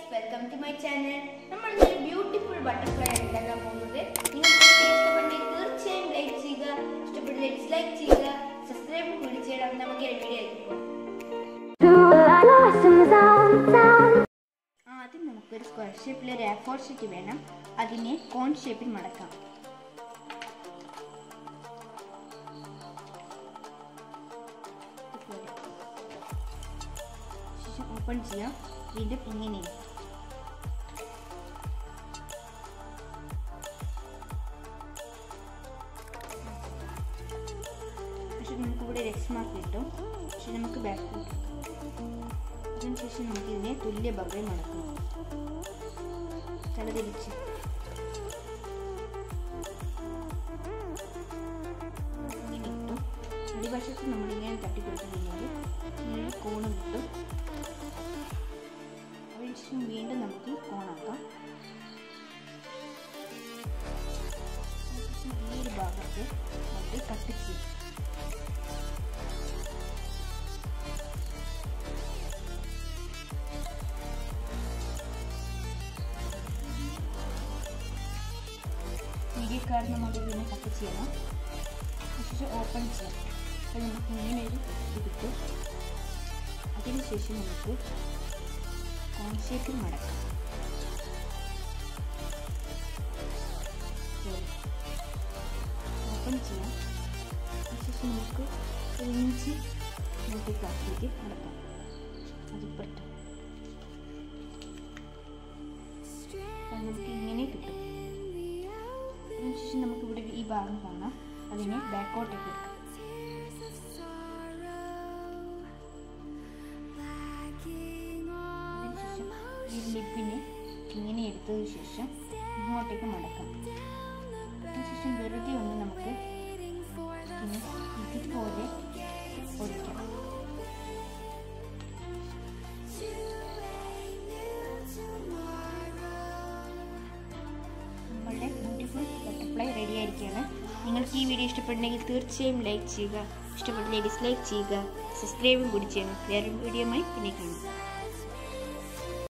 Welcome to my channel നമ്മൾ ഇന്ന് beautiful butterfly ആണ് ഉണ്ടാക്കാൻ പോകുന്നത് നിങ്ങൾക്ക് ഇഷ്ടപ്പെട്ടെങ്കിൽ തീർച്ചയായും ലൈക്ക് ചെയ്യുക ഇഷ്ടപ്പെട്ടില്ല ഡിസ്ലൈക്ക് ചെയ്യുക സബ്സ്ക്രൈബ് കൂടി ചെയ്യണം നമുക്ക് ഈ വീഡിയോയിലേക്ക് പോകാം ആദ്യം നമുക്കൊരു സ്ക്വയർ ഷേപ്പിലെ ഒരു ഫോർ ഷീറ്റ് വേണം അതിനെ കോൺ ഷേപ്പിൽ മടക്കാം ഇതുപോലെ. ശേഷം ഓപ്പൺ ചെയ്യാം വീണ്ടും ഇങ്ങനെ പക്ഷെ നമുക്ക് ഇവിടെ ഒരു എക്സ് മാർക്ക് കിട്ടും പക്ഷെ നമുക്ക് ബാക്ക് അതിനുശേഷം നമുക്ക് ഇതിനെ തുല്യ ഭാഗം മടക്കാം തലതിരിച്ച് ഇങ്ങനെ കിട്ടും അടിവശത്ത് നമ്മളിങ്ങനെ തട്ടിക്കൊടുത്തു കഴിഞ്ഞാൽ ഇങ്ങനെ കോണ് കിട്ടും അതിനുശേഷം വീണ്ടും നമുക്ക് കോണാക്കാം അതിനുശേഷം ഈ ഒരു ഭാഗത്ത് നമുക്ക് കട്ട് ചെയ്യാം വീഡിയോ കാണുന്ന നമ്മൾ ഇതിനെ കട്ട് ചെയ്യണം ശേഷം ഓപ്പൺ ചെയ്യാം അപ്പോൾ നമുക്ക് ഇങ്ങനെ ഒരു ഇത് കിട്ടും അതിനുശേഷം നമുക്ക് കോൺഷേപ്പിൽ മടക്കാം ഓപ്പൺ ചെയ്യാം അതിനുശേഷം നമുക്ക് ഒരു ഇഞ്ചി ഇങ്ങോട്ടേക്ക് ആക്കിയിട്ട് മടക്കാം അതിപ്പുറത്ത് അപ്പോൾ നമുക്ക് ഇങ്ങനെ കിട്ടും അതിനുശേഷം നമുക്ക് ഇവിടെ ഈ ഭാഗം കാണാം അതിനെ ബാക്കോട്ടേക്ക് എടുക്കാം അതിനുശേഷം ഈ ലിപ്പിനെ ഇങ്ങനെ എടുത്തതിന് ശേഷം ഇങ്ങോട്ടേക്ക് മടക്കാം അതിനുശേഷം വെറുതെ ഒന്ന് നമുക്ക് ഇങ്ങനെ ഇതുപോലെ ഒഴിക്കാം നമ്മളുടെ ബ്യൂട്ടിഫുൾ ബട്ടർഫ്ലൈ റെഡി ആയിരിക്കുകയാണ് നിങ്ങൾക്ക് ഈ വീഡിയോ ഇഷ്ടപ്പെട്ടുണ്ടെങ്കിൽ തീർച്ചയായും ലൈക്ക് ചെയ്യുക ഇഷ്ടപ്പെട്ടില്ലെങ്കിൽ ഡിസ്ലൈക്ക് ചെയ്യുക സബ്സ്ക്രൈബും കൂടി ചെയ്യണം വേറെ വീഡിയോയുമായി പിന്നെ കാണാം